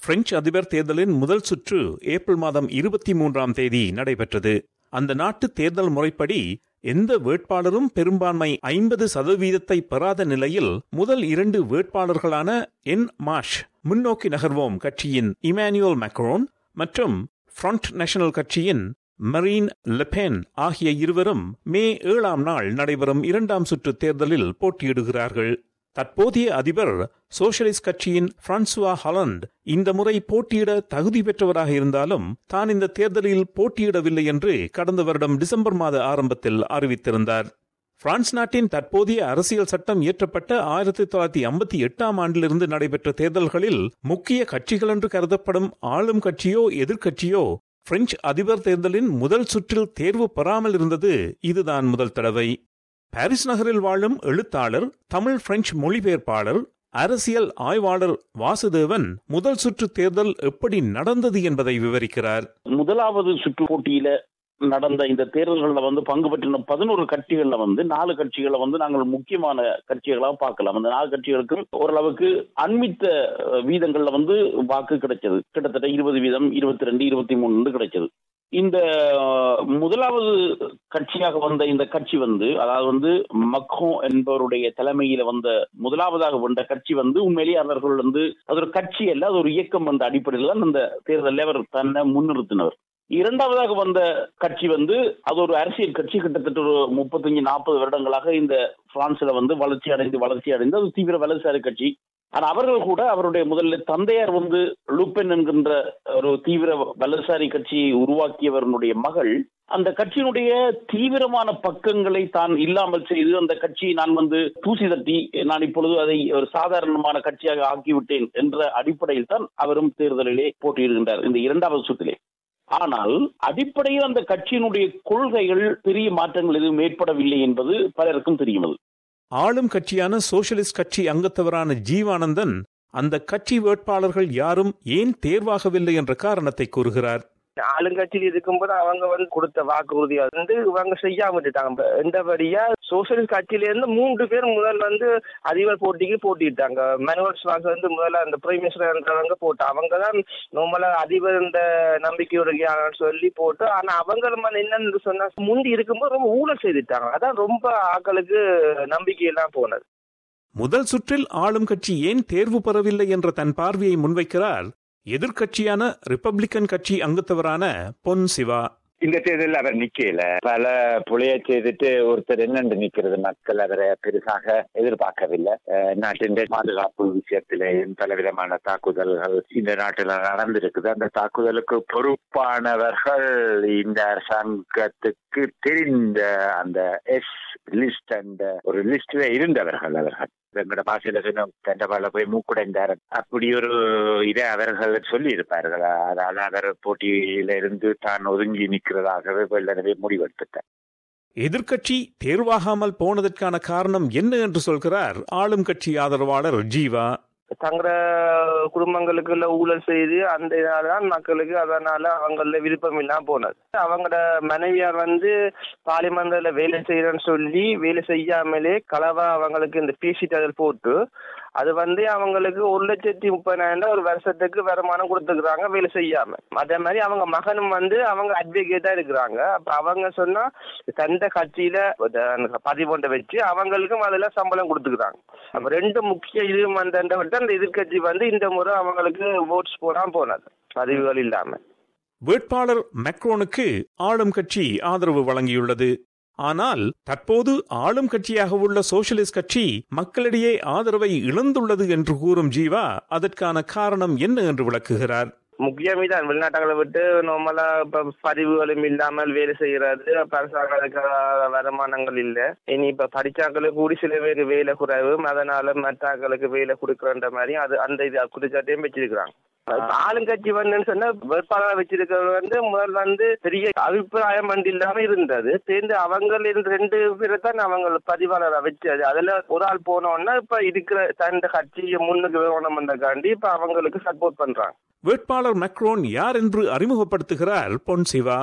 French அதிபர் தேர்தலின் முதல் சுற்று ஏப்ரல் மாதம் இருபத்தி மூன்றாம் தேதி நடைபெற்றது அந்த நாட்டு தேர்தல் முறைப்படி எந்த வேட்பாளரும் பெரும்பான்மை ஐம்பது சதவீதத்தை பெறாத நிலையில் முதல் இரண்டு வேட்பாளர்களான என் மாஷ் முன்னோக்கி நகர்வோம் கட்சியின் இமானுவல் மேக்ரோன் மற்றும் ஃப்ரண்ட் நேஷனல் கட்சியின் மரீன் லெபென் ஆகிய இருவரும் மே ஏழாம் நாள் நடைபெறும் இரண்டாம் சுற்று தேர்தலில் போட்டியிடுகிறார்கள் தற்போதைய அதிபர் சோசியலிஸ்ட் கட்சியின் பிரான்சுவா ஹாலண்ட் இந்த முறை போட்டியிட தகுதி பெற்றவராக இருந்தாலும் தான் இந்த தேர்தலில் போட்டியிடவில்லை என்று கடந்த வருடம் டிசம்பர் மாத ஆரம்பத்தில் அறிவித்திருந்தார் பிரான்ஸ் நாட்டின் தற்போதைய அரசியல் சட்டம் இயற்றப்பட்ட ஆயிரத்தி தொள்ளாயிரத்தி ஐம்பத்தி எட்டாம் ஆண்டிலிருந்து நடைபெற்ற தேர்தல்களில் முக்கிய கட்சிகள் என்று கருதப்படும் ஆளும் கட்சியோ எதிர்க்கட்சியோ பிரெஞ்சு அதிபர் தேர்தலின் முதல் சுற்றில் தேர்வு பெறாமல் இருந்தது இதுதான் முதல் தடவை பாரிஸ் நகரில் வாழும் எழுத்தாளர் தமிழ் பிரெஞ்சு மொழிபெயர்ப்பாளர் அரசியல் ஆய்வாளர் வாசுதேவன் முதல் சுற்று தேர்தல் எப்படி நடந்தது என்பதை விவரிக்கிறார் முதலாவது சுற்று போட்டியில நடந்த இந்த தேர்தல்களில் வந்து பங்கு பெற்றின பதினோரு கட்சிகள்ல வந்து நாலு கட்சிகளை வந்து நாங்கள் முக்கியமான கட்சிகளாக பார்க்கலாம் அந்த நாலு கட்சிகளுக்கு ஓரளவுக்கு அண்மித்த வீதங்கள்ல வந்து வாக்கு கிடைச்சது கிட்டத்தட்ட இருபது வீதம் இருபத்தி ரெண்டு இருபத்தி மூணு கிடைச்சது இந்த முதலாவது கட்சியாக வந்த இந்த கட்சி வந்து அதாவது வந்து மக்கோ என்பவருடைய தலைமையில வந்த முதலாவதாக வந்த கட்சி வந்து உண்மையிலேயே அவர்கள் வந்து அது ஒரு கட்சி அல்ல அது ஒரு இயக்கம் என்ற அடிப்படையில் தான் அந்த தேர்தலில் அவர் தன்னை முன்னிறுத்தினவர் இரண்டாவதாக வந்த கட்சி வந்து அது ஒரு அரசியல் கட்சி கிட்டத்தட்ட ஒரு முப்பத்தஞ்சு நாற்பது வருடங்களாக இந்த பிரான்ஸ்ல வந்து வளர்ச்சி அடைந்து வளர்ச்சி அடைந்து அது தீவிர வலதுசாரி கட்சி ஆனா அவர்கள் கூட அவருடைய முதல்ல தந்தையார் வந்து லூப்பென் என்கின்ற ஒரு தீவிர வலதுசாரி கட்சியை உருவாக்கியவருடைய மகள் அந்த கட்சியினுடைய தீவிரமான பக்கங்களை தான் இல்லாமல் செய்து அந்த கட்சியை நான் வந்து தூசி தட்டி நான் இப்பொழுது அதை ஒரு சாதாரணமான கட்சியாக ஆக்கிவிட்டேன் என்ற அடிப்படையில் தான் அவரும் தேர்தலிலே போட்டியிடுகின்றார் இந்த இரண்டாவது சுற்றிலே ஆனால் அடிப்படையில் அந்த கட்சியினுடைய கொள்கைகள் பெரிய மாற்றங்கள் எதுவும் ஏற்படவில்லை என்பது பலருக்கும் தெரியும் ஆளும் கட்சியான சோசியலிஸ்ட் கட்சி அங்கத்தவரான ஜீவானந்தன் அந்த கட்சி வேட்பாளர்கள் யாரும் ஏன் தேர்வாகவில்லை என்ற காரணத்தை கூறுகிறார் ஆளுங்கட்சியில் இருக்கும்போது அவங்க வந்து கொடுத்த வாக்குறுதியை வந்து இவங்க செய்யாம விட்டுட்டாங்க எந்தபடியா சோசியலிஸ்ட் கட்சியில இருந்து மூன்று பேர் முதல் வந்து அதிபர் போட்டிக்கு போட்டிட்டாங்க மனுவல் ஸ்வாஸ் வந்து முதல்ல அந்த பிரைம் மினிஸ்டர்ன்றவங்க போட்டு அவங்க தான் நார்மலா அதிபர் இந்த நம்பிக்கையோட சொல்லி போட்டு ஆனா அவங்க என்னன்னு சொன்னா முந்தி இருக்கும்போது ரொம்ப ஊழல் செய்துட்டாங்க அதான் ரொம்ப ஆக்களுக்கு நம்பிக்கை எல்லாம் போனது முதல் சுற்றில் ஆளும் கட்சி ஏன் தேர்வு பெறவில்லை என்ற தன் பார்வையை முன்வைக்கிறார் எதிர்கட்சியான ரிப்பப்ளிக்கன் கட்சி அங்கத்தவரான பொன் சிவா இந்த தேர்தலில் அவர் நிக்கல பல புலைய செய்துட்டு ஒருத்தர் என்னென்று நிக்கிறது மக்கள் அவரை பெருசாக எதிர்பார்க்கவில்லை நாட்டின் பாதுகாப்பு விஷயத்திலேயும் பலவிதமான தாக்குதல்கள் இந்த நாட்டில் நடந்திருக்குது அந்த தாக்குதலுக்கு பொறுப்பானவர்கள் இந்த அரசாங்கத்துக்கு தெரிந்த அந்த எஸ் லிஸ்ட் அந்த ஒரு லிஸ்ட்ல இருந்தவர்கள் அவர்கள் எங்கட பாஷையில சொன்ன தண்டபால போய் மூக்குடைந்தார் அப்படி ஒரு இதை அவர்கள் சொல்லி இருப்பார்கள் அதனால அவர் போட்டியில இருந்து தான் ஒதுங்கி நிற்கிறதாகவே வெள்ளனவே முடிவெடுத்துட்டார் எதிர்கட்சி தேர்வாகாமல் போனதற்கான காரணம் என்ன என்று சொல்கிறார் ஆளும் கட்சி ஆதரவாளர் ஜீவா தங்கள குடும்பங்களுக்குள்ள ஊழல் செய்து அந்த இதனாலதான் மக்களுக்கு அதனால அவங்கள விருப்பம் இல்லாம போனது அவங்களோட மனைவியார் வந்து பார்லிமெண்ட்ல வேலை செய்யறேன்னு சொல்லி வேலை செய்யாமலே களவா அவங்களுக்கு இந்த பேசிட்டு அதில் போட்டு அது வந்து அவங்களுக்கு ஒரு லட்சத்தி முப்பதாயிரம் ஒரு வருஷத்துக்கு வருமானம் கொடுத்துக்கிறாங்க வேலை செய்யாம அதே மாதிரி அவங்க மகனும் வந்து அவங்க அட்வொகேட்டா இருக்கிறாங்க அப்ப அவங்க சொன்னா தந்த கட்சியில பதிவு வச்சு அவங்களுக்கும் அதுல சம்பளம் கொடுத்துக்கிறாங்க அப்ப ரெண்டு முக்கிய இது வந்து அந்த எதிர்கட்சி வந்து இந்த முறை அவங்களுக்கு ஓட்ஸ் போடாம போனது பதிவுகள் இல்லாம வேட்பாளர் மெக்ரோனுக்கு ஆளும் கட்சி ஆதரவு வழங்கியுள்ளது ஆனால் தற்போது ஆளும் கட்சியாக உள்ள சோசியலிஸ்ட் கட்சி மக்களிடையே ஆதரவை இழந்துள்ளது என்று கூறும் ஜீவா அதற்கான காரணம் என்ன என்று விளக்குகிறார் முக்கியமே தான் வெளிநாட்டுகளை விட்டு நார்மலா இப்ப பதிவுகளும் இல்லாமல் வேலை செய்யறது அரசாங்கத்துக்கு வருமானங்கள் இல்ல இனி இப்ப படிச்சாக்களுக்கு கூடி சில பேருக்கு வேலை குறைவு அதனால மற்றாக்களுக்கு வேலை கொடுக்குறன்ற மாதிரி அது அந்த இது குற்றச்சாட்டையும் வச்சிருக்கிறாங்க ஆளுங்கட்சி வந்துன்னு சொன்னா வேட்பாளர் வச்சிருக்கிறது வந்து முதல் வந்து பெரிய அபிப்பிராயம் வந்து இல்லாம இருந்தது சேர்ந்து அவங்க ரெண்டு பேரை தான் அவங்க பதிவாளரை வச்சது அதுல ஒரு ஆள் போனோம்னா இப்ப இருக்கிற தந்த கட்சியை முன்னுக்கு வேணும் காண்டி இப்ப அவங்களுக்கு சப்போர்ட் பண்றாங்க வேட்பாளர் மெக்ரோன் யார் என்று அறிமுகப்படுத்துகிறார் பொன் சிவா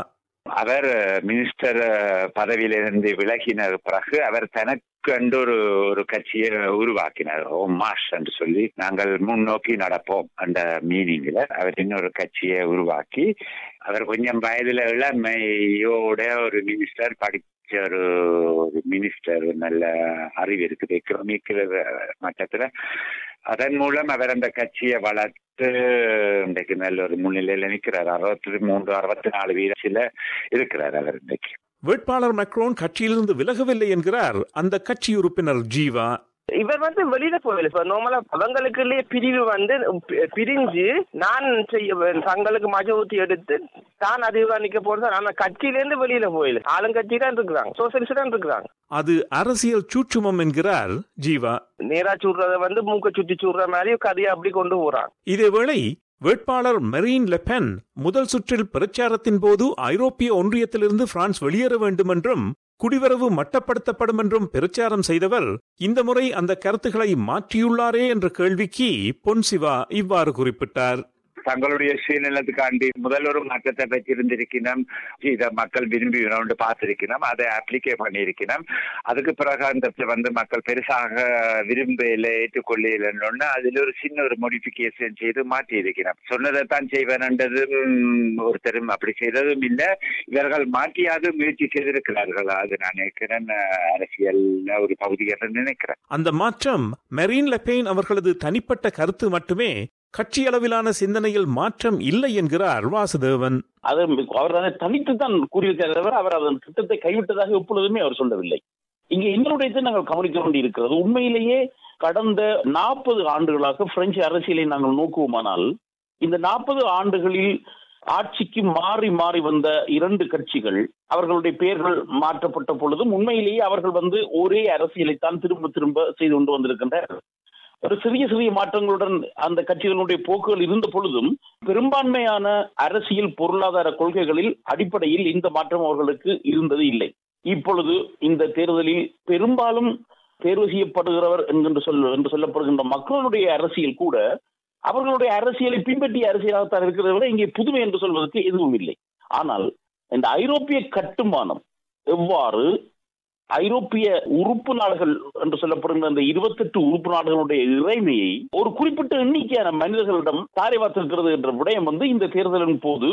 அவர் மினிஸ்டர் பதவியிலிருந்து விலகின பிறகு அவர் தனக்கு கண்டு ஒரு ஒரு கட்சியை உருவாக்கினார் ஓ மாஷ் என்று சொல்லி நாங்கள் முன்னோக்கி நடப்போம் அந்த மீனிங்ல அவர் இன்னொரு கட்சியை உருவாக்கி அவர் கொஞ்சம் வயதுல இளமையோட ஒரு மினிஸ்டர் படிச்ச ஒரு மினிஸ்டர் நல்ல அறிவு இருக்குது எக்கனாமிக் மட்டத்துல அதன் மூலம் அவர் அந்த கட்சியை வளர்த்து இன்றைக்கு நல்ல ஒரு முன்னிலையில நிற்கிறார் அறுபத்தி மூன்று அறுபத்தி நாலு வீதத்தில் இருக்கிறார் அவர் இன்றைக்கு வேட்பாளர் மக்ரோன் கட்சியிலிருந்து விலகவில்லை என்கிறார் அந்த கட்சி உறுப்பினர் ஜீவா இவர் வந்து வெளியில போகல இப்ப நார்மலா அவங்களுக்குள்ளே பிரிவு வந்து பி- பிரிஞ்சு நான் செய்ய தங்களுக்கு மஜூத்தி எடுத்து தான் அதிகமா நிக்க போறது ஆனா கட்சியில இருந்து வெளியில போயில ஆளுங்கட்சி தான் இருக்கிறாங்க சோசியலிஸ்ட் தான் இருக்கிறாங்க அது அரசியல் சூட்சுமம் என்கிறார் ஜீவா நேரா சுடுறத வந்து மூக்க சுத்தி சுடுற மாதிரி கதையை அப்படி கொண்டு போறாங்க இதேவேளை வேட்பாளர் மெரீன் லெபென் முதல் சுற்றில் பிரச்சாரத்தின் போது ஐரோப்பிய ஒன்றியத்திலிருந்து பிரான்ஸ் வெளியேற வேண்டும் என்றும் குடிவரவு மட்டப்படுத்தப்படும் என்றும் பிரச்சாரம் செய்தவர் இந்த முறை அந்த கருத்துக்களை மாற்றியுள்ளாரே என்ற கேள்விக்கு பொன்சிவா இவ்வாறு குறிப்பிட்டார் தங்களுடைய சுயநலத்துக்காண்டி முதல் ஒரு மாற்றத்தை பெற்றிருந்திருக்கணும் இதை மக்கள் விரும்பி வேணும்னு பார்த்திருக்கணும் அதை அப்ளிகே பண்ணியிருக்கணும் அதுக்கு பிறகு அந்த வந்து மக்கள் பெருசாக விரும்பல ஏற்றுக்கொள்ளலன்னு அதுல ஒரு சின்ன ஒரு மோடிபிகேஷன் செய்து மாற்றி இருக்கணும் சொன்னதைத்தான் செய்வேன்ன்றது ஒருத்தரும் அப்படி செய்ததும் இல்லை இவர்கள் மாற்றியாவது முயற்சி செய்திருக்கிறார்கள் அது நான் நினைக்கிறேன் அரசியல் ஒரு பகுதி என்று நினைக்கிறேன் அந்த மாற்றம் மெரீன் லெபெயின் அவர்களது தனிப்பட்ட கருத்து மட்டுமே கட்சி அளவிலான சிந்தனையில் மாற்றம் இல்லை என்கிறார் வாசுதேவன் அது அவர் அதை தனித்து தான் கூறியிருக்கிறார் தவிர அவர் அதன் திட்டத்தை கைவிட்டதாக எப்பொழுதுமே அவர் சொல்லவில்லை இங்கே இன்னொரு நாங்கள் கவனிக்க வேண்டி இருக்கிறது உண்மையிலேயே கடந்த நாற்பது ஆண்டுகளாக பிரெஞ்சு அரசியலை நாங்கள் நோக்குவோமானால் இந்த நாற்பது ஆண்டுகளில் ஆட்சிக்கு மாறி மாறி வந்த இரண்டு கட்சிகள் அவர்களுடைய பெயர்கள் மாற்றப்பட்ட பொழுதும் உண்மையிலேயே அவர்கள் வந்து ஒரே அரசியலைத்தான் திரும்ப திரும்ப செய்து கொண்டு வந்திருக்கின்றனர் ஒரு சிறிய சிறிய மாற்றங்களுடன் அந்த கட்சிகளுடைய போக்குகள் இருந்த பொழுதும் பெரும்பான்மையான அரசியல் பொருளாதார கொள்கைகளில் அடிப்படையில் இந்த மாற்றம் அவர்களுக்கு இருந்தது இல்லை இப்பொழுது இந்த தேர்தலில் பெரும்பாலும் தேர்வு செய்யப்படுகிறவர் என்கின்ற சொல் என்று சொல்லப்படுகின்ற மக்களுடைய அரசியல் கூட அவர்களுடைய அரசியலை பின்பற்றிய அரசியலாகத்தான் இருக்கிறதை விட இங்கே புதுமை என்று சொல்வதற்கு எதுவும் இல்லை ஆனால் இந்த ஐரோப்பிய கட்டுமானம் எவ்வாறு ஐரோப்பிய உறுப்பு நாடுகள் என்று சொல்லப்படுகிற அந்த இருபத்தெட்டு உறுப்பு நாடுகளுடைய இறைமையை ஒரு குறிப்பிட்ட எண்ணிக்கையான மனிதர்களிடம் தாரை வார்த்திருக்கிறது என்ற விடயம் வந்து இந்த தேர்தலின் போது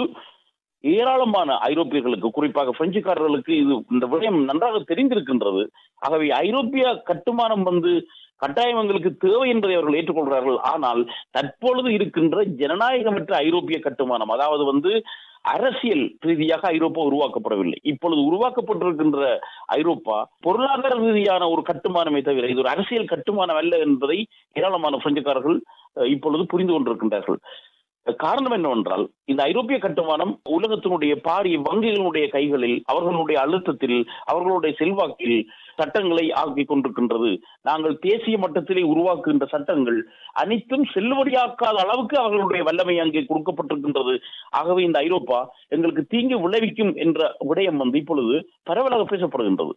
ஏராளமான ஐரோப்பியர்களுக்கு குறிப்பாக பிரெஞ்சுக்காரர்களுக்கு இது இந்த விடயம் நன்றாக தெரிந்திருக்கின்றது ஆகவே ஐரோப்பிய கட்டுமானம் வந்து கட்டாயம் எங்களுக்கு தேவை என்பதை அவர்கள் ஏற்றுக்கொள்கிறார்கள் ஆனால் தற்பொழுது இருக்கின்ற ஜனநாயகமற்ற ஐரோப்பிய கட்டுமானம் அதாவது வந்து அரசியல் ரீதியாக ஐரோப்பா உருவாக்கப்படவில்லை இப்பொழுது உருவாக்கப்பட்டிருக்கின்ற ஐரோப்பா பொருளாதார ரீதியான ஒரு கட்டுமானமே தவிர இது ஒரு அரசியல் கட்டுமானம் அல்ல என்பதை ஏராளமான பிரெஞ்சுக்காரர்கள் அஹ், இப்பொழுது புரிந்து கொண்டிருக்கின்றார்கள் காரணம் என்னவென்றால் இந்த ஐரோப்பிய கட்டுமானம் உலகத்தினுடைய பாரிய வங்கிகளுடைய கைகளில் அவர்களுடைய அழுத்தத்தில் அவர்களுடைய செல்வாக்கில் சட்டங்களை ஆக்கிக் கொண்டிருக்கின்றது நாங்கள் தேசிய மட்டத்திலே உருவாக்குகின்ற சட்டங்கள் அனைத்தும் செல்லுபடியாக்காத அளவுக்கு அவர்களுடைய வல்லமை அங்கே கொடுக்கப்பட்டிருக்கின்றது ஆகவே இந்த ஐரோப்பா எங்களுக்கு தீங்கு விளைவிக்கும் என்ற விடயம் வந்து இப்பொழுது பரவலாக பேசப்படுகின்றது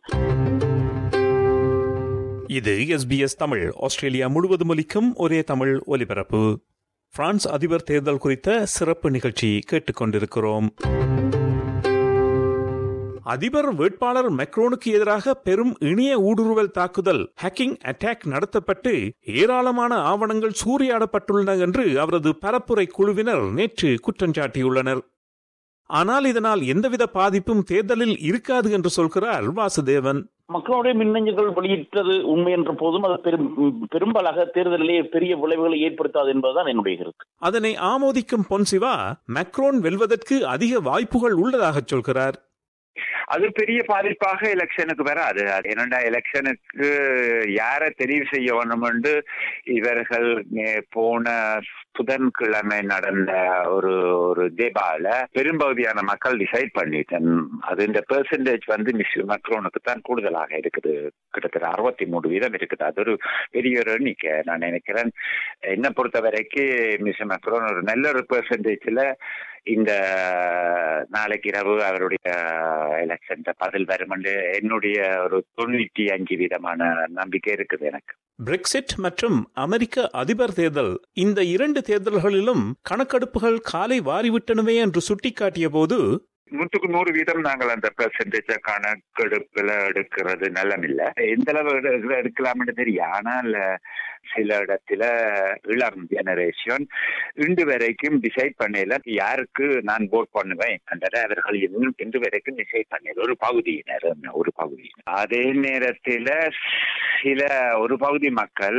இது எஸ்பிஎஸ் தமிழ் ஆஸ்திரேலியா முழுவதும் ஒலிக்கும் ஒரே தமிழ் ஒலிபரப்பு பிரான்ஸ் அதிபர் தேர்தல் குறித்த சிறப்பு நிகழ்ச்சி கேட்டுக்கொண்டிருக்கிறோம் அதிபர் வேட்பாளர் மெக்ரோனுக்கு எதிராக பெரும் இணைய ஊடுருவல் தாக்குதல் ஹேக்கிங் அட்டாக் நடத்தப்பட்டு ஏராளமான ஆவணங்கள் சூறையாடப்பட்டுள்ளன என்று அவரது பரப்புரை குழுவினர் நேற்று குற்றஞ்சாட்டியுள்ளனர் ஆனால் இதனால் எந்தவித பாதிப்பும் தேர்தலில் இருக்காது என்று சொல்கிறார் வாசுதேவன் மக்களுடைய மின்னஞ்சல்கள் வெளியிட்டது உண்மை என்ற போதும் அது பெரும் பெரும்பாலாக தேர்தலிலே பெரிய விளைவுகளை ஏற்படுத்தாது என்பதுதான் என்னுடைய கருத்து அதனை ஆமோதிக்கும் பொன்சிவா மேக்ரோன் வெல்வதற்கு அதிக வாய்ப்புகள் உள்ளதாக சொல்கிறார் அது பெரிய பாதிப்பாக எலெக்ஷனுக்கு வராது அது என்னடா எலெக்ஷனுக்கு யாரை தெரிவு செய்ய வேணும்னு இவர்கள் நே- போன புதன்கிழமை நடந்த ஒரு ஒரு தேபால பெரும்பகுதியான மக்கள் டிசைட் பண்ணிட்டேன் அது இந்த பெர்சன்டேஜ் வந்து மிஸ் மக்ரோனுக்கு தான் கூடுதலாக இருக்குது கிட்டத்தட்ட அறுபத்தி மூணு வீதம் இருக்குது அது ஒரு பெரிய ஒரு எண்ணிக்கை நான் நினைக்கிறேன் என்னை பொறுத்த வரைக்கும் மிஸ் மக்ரோன் ஒரு நல்ல ஒரு பெர்சன்டேஜ்ல இந்த நாளைக்கு இரவு அவருடைய எலெக்ஷன் பதில் வரும் என்று என்னுடைய ஒரு தொண்ணூற்றி அஞ்சு விதமான நம்பிக்கை இருக்குது எனக்கு பிரெக்சிட் மற்றும் அமெரிக்க அதிபர் தேர்தல் இந்த இரண்டு தேர்தல்களிலும் கணக்கெடுப்புகள் காலை வாரிவிட்டனவே என்று சுட்டிக்காட்டிய போது நூற்றுக்கு நூறு வீதம் நாங்கள் அந்த பெர்சன்டேஜ கணக்கெடுப்புல எடுக்கிறது நல்லமில்ல எந்த அளவு எடு- எடுக்கலாம்னு தெரியும் ஆனால் சில இடத்துல இளம் ஜெனரேஷன் இன்று வரைக்கும் டிசைட் பண்ணல யாருக்கு நான் போட் பண்ணுவேன் என்றதை அவர்கள் இன்னும் இன்று வரைக்கும் டிசைட் பண்ணல ஒரு பகுதியினர் ஒரு பகுதியினர் அதே நேரத்தில் சில ஒரு பகுதி மக்கள்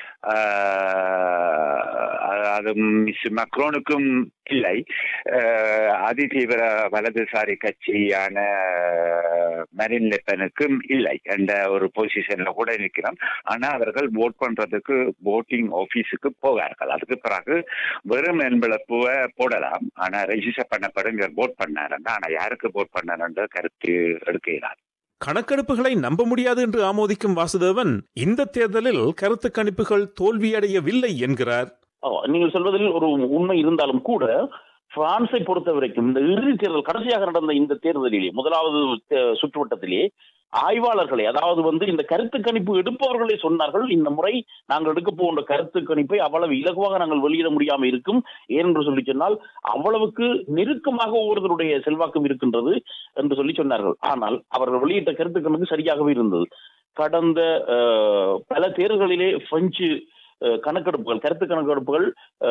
ஆஹ், அது மிஸ் மக்ரோனுக்கும் இல்லை ஆஹ், அதிதீவிர வலதுசாரி கட்சியான மெரின் லெப்பனுக்கும் இல்லை என்ற ஒரு பொசிஷன்ல கூட நிற்கிறோம் ஆனா அவர்கள் ஓட் பண்றதுக்கு voting ஆபீஸுக்கு போவார்கள் அதுக்கு பிறகு வெறும் என்பளப்புவை போடலாம் ஆனா ரெஜிஸ்டர் பண்ணப்படும் இவர் vote பண்ணாருன்னா ஆனா யாருக்கு vote பண்ணாருன்ற கருத்து எடுக்கிறார் கணக்கெடுப்புகளை நம்ப முடியாது என்று ஆமோதிக்கும் வாசுதேவன் இந்த தேர்தலில் கருத்து கணிப்புகள் தோல்வியடையவில்லை என்கிறார் ஆ, நீங்கள் சொல்வதில் ஒரு உண்மை இருந்தாலும் கூட பிரான்சை பொறுத்த வரைக்கும் இந்த இறுதி தேர்தல் கடைசியாக நடந்த இந்த தேர்தலிலே முதலாவது தே- சுற்றுவட்டத்திலே ஆய்வாளர்களை அதாவது வந்து இந்த கருத்து கணிப்பு எடுப்பவர்களே சொன்னார்கள் இந்த முறை நாங்கள் எடுக்க போகின்ற கருத்து கணிப்பை அவ்வளவு இலகுவாக நாங்கள் வெளியிட முடியாமல் இருக்கும் ஏனென்று சொல்லி சொன்னால் அவ்வளவுக்கு நெருக்கமாக ஒவ்வொருவருடைய செல்வாக்கும் இருக்கின்றது என்று சொல்லி சொன்னார்கள் ஆனால் அவர்கள் வெளியிட்ட கருத்து கணிப்பு சரியாகவே இருந்தது கடந்த அஹ், பல தேர்தல்களிலே பிரெஞ்சு அஹ், கணக்கெடுப்புகள் கருத்து கணக்கெடுப்புகள்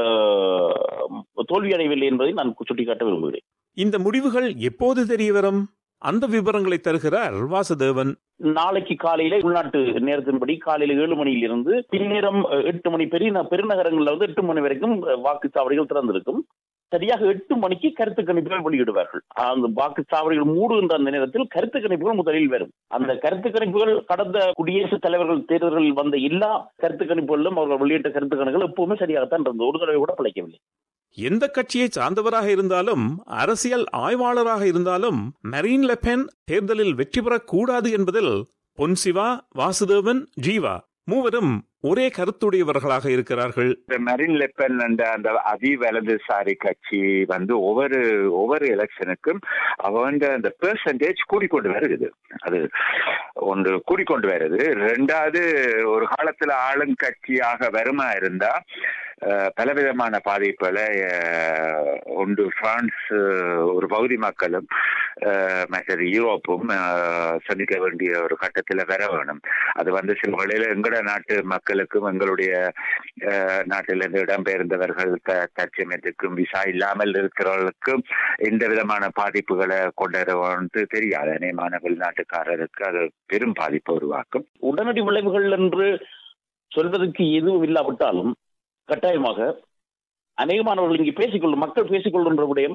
அஹ், தோல்வியடையவில்லை என்பதை நான் சுட்டிக்காட்ட விரும்புகிறேன் இந்த முடிவுகள் எப்போது தெரிய வரும் அந்த விவரங்களை தருகிறார் வாசுதேவன் நாளைக்கு காலையில உள்நாட்டு நேரத்தின்படி காலையில ஏழு மணியிலிருந்து பின்னேரம் அஹ், எட்டு மணி பெரிய பெருநகரங்கள்ல வந்து எட்டு மணி வரைக்கும் அஹ், வாக்குச்சாவடிகள் திறந்திருக்கும் சரியாக எட்டு மணிக்கு கருத்து கணிப்புகள் வெளியிடுவார்கள் அந்த வாக்குச்சாவடிகள் மூடுகின்ற அந்த நேரத்தில் கருத்து கணிப்புகள் முதலில் வரும் அந்த கருத்து கணிப்புகள் கடந்த குடியரசுத் தலைவர்கள் தேர்தல்களில் வந்த எல்லா கருத்து கணிப்புகளிலும் அவர்கள் வெளியிட்ட கருத்து கணக்குகள் எப்பவுமே சரியாகத்தான் இருந்தது ஒரு தடவை கூட பிழைக்கவில்லை எந்த கட்சியை சார்ந்தவராக இருந்தாலும் அரசியல் ஆய்வாளராக இருந்தாலும் மரீன் லெபென் தேர்தலில் வெற்றி பெறக்கூடாது என்பதில் பொன்சிவா வாசுதேவன் ஜீவா மூவரும் ஒரே கருத்துடையவர்களாக இருக்கிறார்கள் இந்த மெரின் லெப்பன் என்ற அந்த அதி வலதுசாரி கட்சி வந்து ஒவ்வொரு ஒவ்வொரு எலெக்ஷனுக்கும் அவன் அந்த பெர்சன்டேஜ் கூடிக்கொண்டு வருது அது ஒன்று கூடிக்கொண்டு வருது ரெண்டாவது ஒரு காலத்துல ஆளுங்கட்சியாக வருமா இருந்தா அஹ், பலவிதமான பாதிப்புகளை அஹ், ஒன்று பிரான்ஸ் அஹ், ஒரு பகுதி மக்களும் அஹ், மற்றது யூரோப்பும் அஹ், சந்திக்க வேண்டிய ஒரு கட்டத்தில் வர வேணும் அது வந்து சில வழியில எங்கட நாட்டு மக்களுக்கும் எங்களுடைய அஹ், நாட்டிலிருந்து இடம்பெயர்ந்தவர்கள் த- தற்சமயத்துக்கும் விசா இல்லாமல் இருக்கிறவர்களுக்கும் எந்த விதமான பாதிப்புகளை கொண்டு தெரியாது அநேகமான வெளிநாட்டுக்காரருக்கு அது பெரும் பாதிப்பை உருவாக்கும் உடனடி விளைவுகள் என்று சொல்வதற்கு எதுவும் இல்லாவிட்டாலும் கட்டாயமாக அநேகமானவர்கள் இங்கே பேசிக்கொள்ளும் மக்கள் பேசிக்கொள்கின்ற விடயம்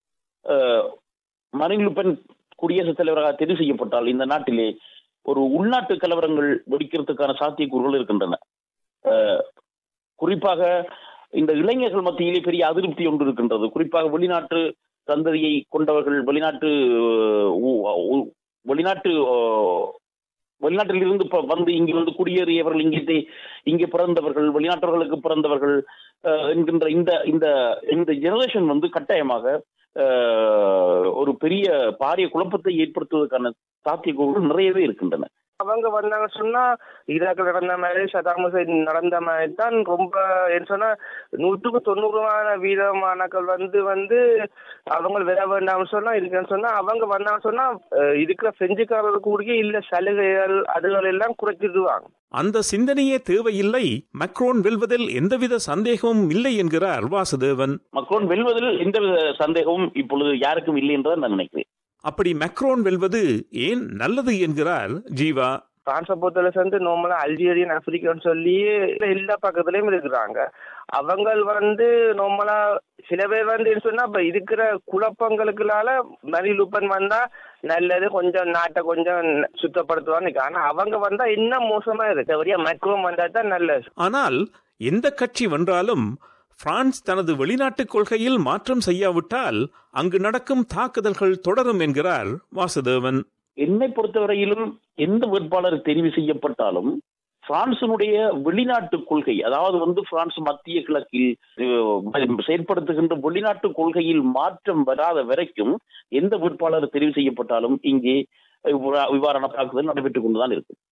அஹ், மரின் லுபென் குடியரசுத் தலைவராக தெரிவு செய்யப்பட்டால் இந்த நாட்டிலே ஒரு உள்நாட்டு கலவரங்கள் வெடிக்கிறதுக்கான சாத்தியக்கூறுகள் இருக்கின்றன அஹ், குறிப்பாக இந்த இளைஞர்கள் மத்தியிலே பெரிய அதிருப்தி ஒன்று இருக்கின்றது குறிப்பாக வெளிநாட்டு சந்ததியை கொண்டவர்கள் வெளிநாட்டு அஹ், ஊ- ஊ- வெளிநாட்டு அஹ், வெளிநாட்டில் இருந்து ப- வந்து இங்கு வந்து குடியேறியவர்கள் இங்கே தே- இங்கே பிறந்தவர்கள் வெளிநாட்டவர்களுக்கு பிறந்தவர்கள் அஹ், என்கின்ற இந்த இந்த இந்த ஜெனரேஷன் வந்து கட்டாயமாக அஹ், ஒரு பெரிய பாரிய குழப்பத்தை ஏற்படுத்துவதற்கான சாத்தியக்கூறுகள் நிறையவே இருக்கின்றன அவங்க வந்தாங்க சொன்னா ஈராக்கில் நடந்த மாதிரி சதாம் ஹுசைன் நடந்த மாதிரி தான் ரொம்ப என்ன சொன்னா நூற்றுக்கு தொண்ணூறுமான வீதமானக்கள் வந்து வந்து அவங்க வர வேண்டாம்னு சொன்னா இருக்குன்னு சொன்னா அவங்க வந்தாங்க சொன்னா அஹ், இருக்கிற பிரெஞ்சுக்காரர்கள் கூடிய இல்ல சலுகைகள் அதுகள் எல்லாம் குறைச்சிடுவாங்க அந்த சிந்தனையே தேவையில்லை மக்ரோன் வெல்வதில் எந்தவித சந்தேகமும் இல்லை என்கிறார் வாசுதேவன் மக்களோன் வெல்வதில் எந்தவித சந்தேகமும் இப்பொழுது யாருக்கும் இல்லை என்றுதான் நான் நினைக்கிறேன் அப்படி மக்ரோன் வெல்வது ஏன் நல்லது என்கிறார் ஜீவா பிரான்ஸை பொறுத்தவரை வந்து நார்மலா அல்ஜீரியன் ஆப்பிரிக்கான்னு சொல்லி எல்லா பக்கத்துலயும் இருக்கிறாங்க அவங்க வந்து நார்மலா சில பேர் வந்து என்ன சொன்னா இப்ப இருக்கிற குழப்பங்களுக்குனால மரி லூப்பன் வந்தா நல்லது கொஞ்சம் நாட்டை கொஞ்சம் சுத்தப்படுத்துவான்னு ஆனா அவங்க வந்தா இன்னும் மோசமா இருக்கு ஒரே மேக்ரோம் வந்தா தான் நல்லது ஆனால் எந்த கட்சி வென்றாலும் பிரான்ஸ் தனது வெளிநாட்டுக் கொள்கையில் மாற்றம் செய்யாவிட்டால் அங்கு நடக்கும் தாக்குதல்கள் தொடரும் என்கிறார் வாசுதேவன் என்னை பொறுத்தவரையிலும் எந்த வேட்பாளர் தெரிவு செய்யப்பட்டாலும் பிரான்சினுடைய வெளிநாட்டு கொள்கை அதாவது வந்து பிரான்ஸ் மத்திய கிழக்கில் அஹ், செயற்படுத்துகின்ற வெளிநாட்டு கொள்கையில் மாற்றம் வராத வரைக்கும் எந்த வேட்பாளர் தெரிவு செய்யப்பட்டாலும் இங்கே இவ்வா- இவ்வாறான தாக்குதல் நடைபெற்றுக் கொண்டுதான் இருக்கும்